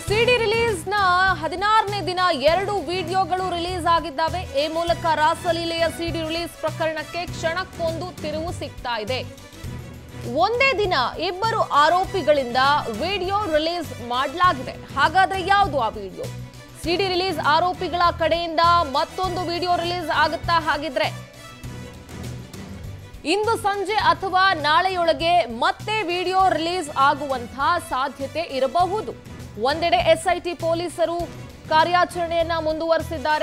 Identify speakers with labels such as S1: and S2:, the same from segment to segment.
S1: ಸಿಡಿ release ನ ಹದಿನಾರನೇ ದಿನ ಎರಡು ವಿಡಿಯೋಗಳು ರಿಲೀಸ್ ಆಗಿದ್ದಾವೆ ಈ ಮೂಲಕ ರಾಸಲೀಲೆಯ ಸಿಡಿ ರಿಲೀಸ್ ಪ್ರಕರಣಕ್ಕೆ ಕ್ಷಣಕ್ಕೊಂದು ತಿರುವು ಸಿಗ್ತಾ ಇದೆ ಒಂದೇ ದಿನ ಇಬ್ಬರು ಆರೋಪಿಗಳಿಂದ ವಿಡಿಯೋ ರಿಲೀಸ್ ಮಾಡಲಾಗಿದೆ ಹಾಗಾದ್ರೆ ಯಾವುದು ಆ ವಿಡಿಯೋ ಸಿಡಿ ರಿಲೀಸ್ ಆರೋಪಿಗಳ ಕಡೆಯಿಂದ ಮತ್ತೊಂದು ವಿಡಿಯೋ ರಿಲೀಸ್ ಆಗುತ್ತಾ ಹಾಗಿದ್ರೆ ಇಂದು ಸಂಜೆ ಅಥವಾ ನಾಳೆಯೊಳಗೆ ಮತ್ತೆ ವಿಡಿಯೋ ರಿಲೀಸ್ ಆಗುವಂತಹ ಸಾಧ್ಯತೆ ಇರಬಹುದು ಒಂದೆಡೆ ಎಸ್ಐಟಿ ಪೊಲೀಸರು ಕಾರ್ಯಾಚರಣೆಯನ್ನ ಮುಂದುವರೆಸಿದ್ದಾರೆ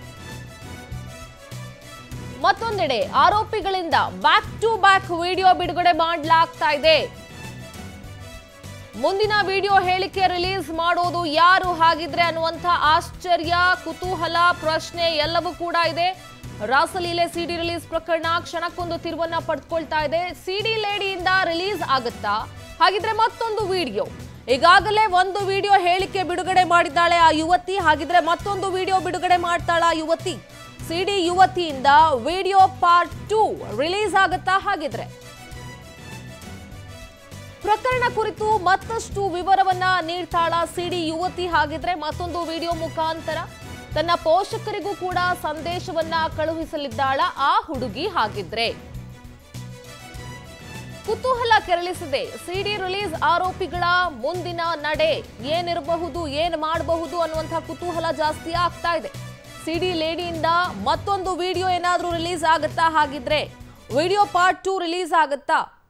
S1: ಮತ್ತೊಂದೆಡೆ ಆರೋಪಿಗಳಿಂದ ಬ್ಯಾಕ್ ಟು ಬ್ಯಾಕ್ ವಿಡಿಯೋ ಬಿಡುಗಡೆ ಮಾಡಲಾಗ್ತಾ ಇದೆ ಮುಂದಿನ ವಿಡಿಯೋ ಹೇಳಿಕೆ ರಿಲೀಸ್ ಮಾಡೋದು ಯಾರು ಹಾಗಿದ್ರೆ ಅನ್ನುವಂಥ ಆಶ್ಚರ್ಯ ಕುತೂಹಲ ಪ್ರಶ್ನೆ ಎಲ್ಲವೂ ಕೂಡ ಇದೆ ರಾಸಲೀಲೆ ಸಿಡಿ ರಿಲೀಸ್ ಪ್ರಕರಣ ಕ್ಷಣಕ್ಕೊಂದು ತಿರುವನ್ನ ಪಡ್ಕೊಳ್ತಾ ಇದೆ ಸಿಡಿ ಲೇಡಿಯಿಂದ ರಿಲೀಸ್ ಆಗುತ್ತಾ ಹಾಗಿದ್ರೆ ಮತ್ತೊಂದು ವಿಡಿಯೋ ಈಗಾಗಲೇ ಒಂದು ವಿಡಿಯೋ ಹೇಳಿಕೆ ಬಿಡುಗಡೆ ಮಾಡಿದ್ದಾಳೆ ಆ ಯುವತಿ ಹಾಗಿದ್ರೆ ಮತ್ತೊಂದು ವಿಡಿಯೋ ಬಿಡುಗಡೆ ಮಾಡ್ತಾಳ ಆ ಯುವತಿ ಸಿಡಿ ಯುವತಿಯಿಂದ ವಿಡಿಯೋ ಪಾರ್ಟ್ ಟೂ ರಿಲೀಸ್ ಆಗುತ್ತಾ ಹಾಗಿದ್ರೆ ಪ್ರಕರಣ ಕುರಿತು ಮತ್ತಷ್ಟು ವಿವರವನ್ನ ನೀಡ್ತಾಳ ಸಿಡಿ ಯುವತಿ ಹಾಗಿದ್ರೆ ಮತ್ತೊಂದು ವಿಡಿಯೋ ಮುಖಾಂತರ ತನ್ನ ಪೋಷಕರಿಗೂ ಕೂಡ ಸಂದೇಶವನ್ನ ಕಳುಹಿಸಲಿದ್ದಾಳ ಆ ಹುಡುಗಿ ಹಾಗಿದ್ರೆ ಕುತೂಹಲ ಕೆರಳಿಸಿದೆ ಸಿಡಿ ರಿಲೀಸ್ ಆರೋಪಿಗಳ ಮುಂದಿನ ನಡೆ ಏನಿರಬಹುದು ಏನ್ ಮಾಡಬಹುದು ಅನ್ನುವಂಥ ಕುತೂಹಲ ಜಾಸ್ತಿ ಆಗ್ತಾ ಇದೆ ಸಿಡಿ ಲೇಡಿಯಿಂದ ಮತ್ತೊಂದು ವಿಡಿಯೋ ಏನಾದ್ರೂ ರಿಲೀಸ್ ಆಗುತ್ತಾ ಹಾಗಿದ್ರೆ ವಿಡಿಯೋ ಪಾರ್ಟ್ ಟೂ ರಿಲೀಸ್ ಆಗುತ್ತಾ